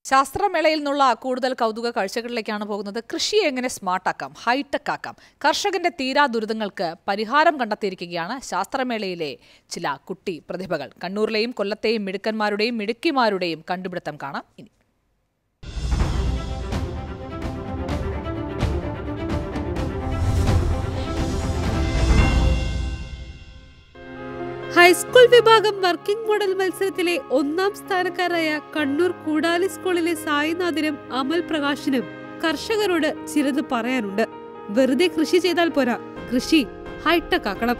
ശാസ്ത്രമേളയിൽ നിന്നുള്ള കൂടുതൽ കൗതുക കാഴ്ചകളിലേക്കാണ് പോകുന്നത് കൃഷിയെ എങ്ങനെ സ്മാർട്ടാക്കാം ഹൈടെക് ആക്കാം കർഷകന്റെ തീരാ ദുരിതങ്ങൾക്ക് പരിഹാരം കണ്ടെത്തിയിരിക്കുകയാണ് ശാസ്ത്രമേളയിലെ ചില കുട്ടി പ്രതിഭകൾ കണ്ണൂരിലെയും കൊല്ലത്തെയും മിടുക്കന്മാരുടെയും മിടുക്കിമാരുടെയും കണ്ടുപിടുത്തം കാണാം ഇനി ഹൈസ്കൂൾ വിഭാഗം വർക്കിംഗ് മോഡൽ മത്സരത്തിലെ ഒന്നാം സ്ഥാനക്കാരായ കണ്ണൂർ കൂടാലി സ്കൂളിലെ സായിനാഥിനും അമൽ പ്രകാശിനും കർഷകരോട് ചിലത് പറയാനുണ്ട് വെറുതെ കൃഷി ചെയ്താൽ പോരാ കൃഷി ഹൈടെക് ആക്കണം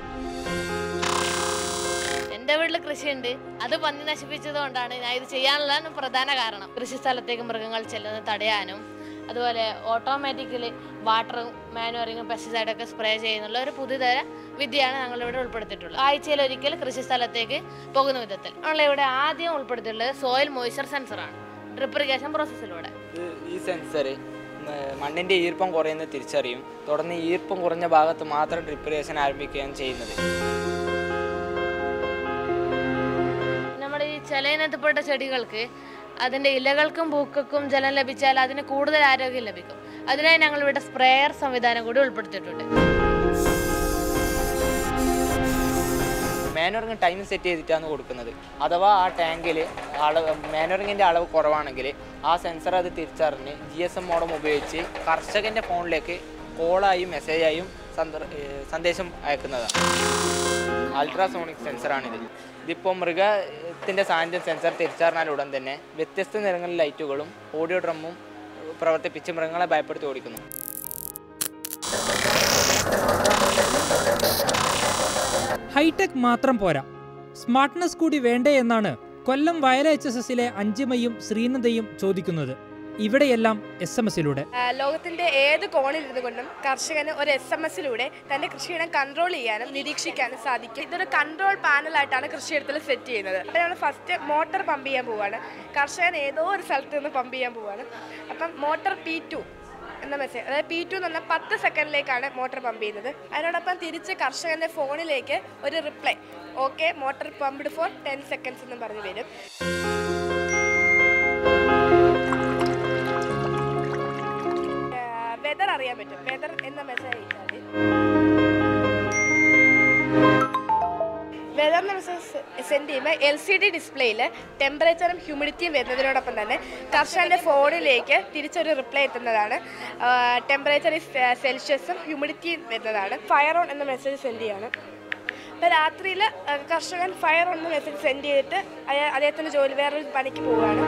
എൻ്റെ വീട്ടിൽ കൃഷിയുണ്ട് അത് പന്നി നശിപ്പിച്ചത് കൊണ്ടാണ് ഞാൻ ഇത് ചെയ്യാനുള്ള പ്രധാന കാരണം കൃഷി സ്ഥലത്തേക്ക് മൃഗങ്ങൾ ചെല്ലുന്നത് തടയാനും അതുപോലെ ഓട്ടോമാറ്റിക്കലി വാട്ടറും മാനുവറിങ്ങും പെസ്റ്റിസൈഡൊക്കെ സ്പ്രേ ചെയ്യുന്നുള്ള ഒരു പുതുതര വിദ്യയാണ് ഞങ്ങളിവിടെ ഉൾപ്പെടുത്തിയിട്ടുള്ളത് ആഴ്ചയിൽ ഒരിക്കൽ കൃഷി സ്ഥലത്തേക്ക് പോകുന്ന വിധത്തിൽ നമ്മളിവിടെ ആദ്യം ഉൾപ്പെടുത്തിയിട്ടുള്ളത് സോയിൽ മോയ്സ്ചർ സെൻസറാണ് ഡ്രിപ്പ് ഇറിഗേഷൻ പ്രോസസ്സിലൂടെ ഇത് ഈ സെൻസർ മണ്ണിൻ്റെ ഈർപ്പം കുറയുന്നത് തിരിച്ചറിയും തുടർന്ന് ഈർപ്പം കുറഞ്ഞ ഭാഗത്ത് മാത്രം ഡ്രിപ്പറേഷൻ ആരംഭിക്കുകയാണ് ചെയ്യുന്നത് നമ്മുടെ ഈ ചിലയിനത്തിൽപ്പെട്ട ചെടികൾക്ക് അതിൻ്റെ ഇലകൾക്കും പൂക്കൾക്കും ജലം ലഭിച്ചാൽ അതിന് കൂടുതൽ ആരോഗ്യം ലഭിക്കും അതിനായി ഞങ്ങൾ ഇവിടെ സ്പ്രേയർ സംവിധാനം കൂടി ഉൾപ്പെടുത്തിയിട്ടുണ്ട് മാനുവറിങ് ടൈം സെറ്റ് ചെയ്തിട്ടാണ് കൊടുക്കുന്നത് അഥവാ ആ ടാങ്കിൽ അളവ് മാനുവറിങ്ങിൻ്റെ അളവ് കുറവാണെങ്കിൽ ആ സെൻസർ അത് തിരിച്ചറിഞ്ഞ് ജി എസ് എം മോഡം ഉപയോഗിച്ച് കർഷകൻ്റെ ഫോണിലേക്ക് കോളായും മെസ്സേജായും സന്ദർ- ഏഹ് സന്ദേശം അയക്കുന്നതാണ് അൾട്രാസോണിക് സെൻസറാണിത് ഇതിപ്പോൾ മൃഗത്തിൻ്റെ സാന്നിധ്യം സെൻസർ തിരിച്ചറിഞ്ഞാൽ ഉടൻ തന്നെ വ്യത്യസ്ത നിറങ്ങളിലെ ലൈറ്റുകളും ഓഡിയോ ഡ്രമ്മും പ്രവർത്തിപ്പിച്ച് മൃഗങ്ങളെ ഭയപ്പെടുത്തി ഓടിക്കുന്നു ഹൈടെക് മാത്രം പോരാ സ്മാർട്ട്നെസ് കൂടി വേണ്ടേ എന്നാണ് കൊല്ലം വയല എച്ച് എസ് എസിലെ അഞ്ചിമയും ശ്രീനന്ദയും ചോദിക്കുന്നത് ഇവിടെയെല്ലാം എസ് എം എസിലൂടെ ആ, ലോകത്തിന്റെ ഏത് കോണിൽ ഇരുന്നു കൊണ്ടും കർഷകന് ഒരു എസ് എം എസിലൂടെ തന്റെ കൃഷിയിടം കൺട്രോൾ ചെയ്യാനും നിരീക്ഷിക്കാനും സാധിക്കും ഇതൊരു കൺട്രോൾ പാനലായിട്ടാണ് കൃഷിയിടത്തിൽ സെറ്റ് ചെയ്യുന്നത് അപ്പോൾ നമ്മൾ ഫസ്റ്റ് മോട്ടോർ പമ്പ് ചെയ്യാൻ പോവാണ് കർഷകൻ ഏതോ ഒരു സ്ഥലത്ത് നിന്ന് പമ്പ് ചെയ്യാൻ പോവാണ് അപ്പം മോട്ടോർ പി ടു എന്ന മെസ്സേജ് അതായത് പി ടു എന്ന് പറഞ്ഞാൽ പത്ത് സെക്കൻഡിലേക്കാണ് മോട്ടോർ പമ്പ് ചെയ്യുന്നത് അതിനോടൊപ്പം തിരിച്ച് കർഷകന്റെ ഫോണിലേക്ക് ഒരു reply okay motor pumped for ten seconds എന്നും പറഞ്ഞ് വരും വെതർ അറിയാൻ പറ്റും വെതർ എന്ന മെസ്സേജ് അയച്ചാൽ വെതർ എന്ന മെസ്സേജ് സെൻഡ് ചെയ്യുമ്പോൾ എൽ സി ഡി ഡിസ്പ്ലേയിൽ ടെമ്പറേച്ചറും ഹ്യൂമിഡിറ്റിയും വരുന്നതിനോടൊപ്പം തന്നെ കർഷകൻ്റെ ഫോണിലേക്ക് തിരിച്ചൊരു റിപ്ലൈ എത്തുന്നതാണ് ടെമ്പറേച്ചർ സെൽഷ്യസും ഹ്യൂമിഡിറ്റിയും വരുന്നതാണ് ഫയർ ഓൺ എന്ന മെസ്സേജ് സെൻഡ് ചെയ്യാണ് അപ്പോൾ രാത്രിയിൽ കർഷകൻ ഫയർ ഓൺ എന്ന മെസ്സേജ് സെൻഡ് ചെയ്തിട്ട് അയ- അദ്ദേഹത്തിൻ്റെ ജോലി വേറൊരു പണിക്ക് പോവുകയാണ്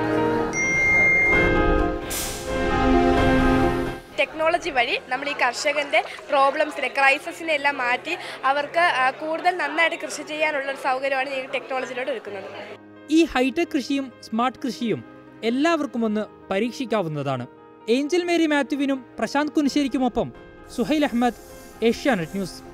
ടെക്നോളജി വഴി നമ്മൾ ഈ കർഷകന്റെ പ്രോബ്ലംസിനെ ക്രൈസിസിനെ എല്ലാം മാറ്റി അവർക്ക് ആ, കൂടുതൽ നന്നായിട്ട് കൃഷി ചെയ്യാനുള്ള ഒരു സൗകര്യമാണ് ഈ ടെക്നോളജിയിലൂടെ എടുക്കുന്നത് ഈ ഹൈടെക് കൃഷിയും സ്മാർട്ട് കൃഷിയും എല്ലാവർക്കും ഒന്ന് പരീക്ഷിക്കാവുന്നതാണ് ഏഞ്ചൽ മേരി മാത്യുവിനും പ്രശാന്ത് കുനിശ്ശേരിക്കുമൊപ്പം സുഹൈൽ അഹമ്മദ് ഏഷ്യാനെറ്റ് ന്യൂസ്